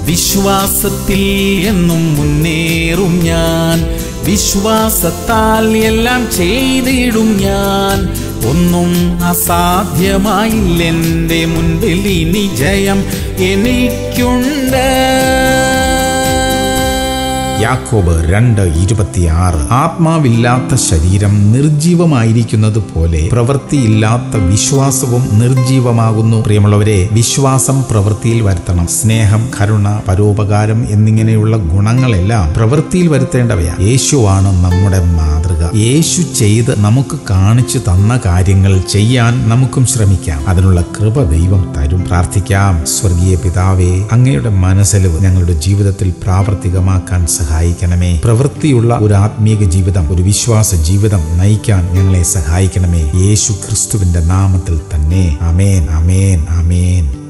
വിശ്വാസത്തിൽ എന്നും മുന്നേറും ഞാൻ വിശ്വാസത്താൽ എല്ലാം ചെയ്തിടും ഞാൻ ഒന്നും അസാധ്യമായില്ലെൻ്റെ മുൻപിൽ ഇനി ജയം എനിക്കുണ്ട് യാക്കോബ് രണ്ട് ഇരുപത്തിയാറ് ആത്മാവില്ലാത്ത ശരീരം നിർജീവമായിരിക്കുന്നത് പോലെ പ്രവൃത്തിയില്ലാത്ത വിശ്വാസവും നിർജീവമാകുന്നു പ്രിയമുള്ളവരെ വിശ്വാസം പ്രവൃത്തിയിൽ വരുത്തണം സ്നേഹം കരുണ പരോപകാരം എന്നിങ്ങനെയുള്ള ഗുണങ്ങളെല്ലാം പ്രവൃത്തിയിൽ വരുത്തേണ്ടവയാണ് യേശുവാണ് നമ്മുടെ മാതൃക യേശു ചെയ്ത് നമുക്ക് കാണിച്ചു തന്ന കാര്യങ്ങൾ ചെയ്യാൻ നമുക്കും ശ്രമിക്കാം അതിനുള്ള കൃപ ദൈവം തരും പ്രാർത്ഥിക്കാം സ്വർഗീയ പിതാവേ അങ്ങയുടെ മനസ്സലിവ് ഞങ്ങളുടെ ജീവിതത്തിൽ പ്രാവർത്തികമാക്കാൻ സഹായിക്കണമേ പ്രവൃത്തിയുള്ള ഒരു ആത്മീക ജീവിതം ഒരു വിശ്വാസ ജീവിതം നയിക്കാൻ ഞങ്ങളെ സഹായിക്കണമേ യേശു ക്രിസ്തുവിന്റെ നാമത്തിൽ തന്നെ അമേൻ അമേൻ അമേൻ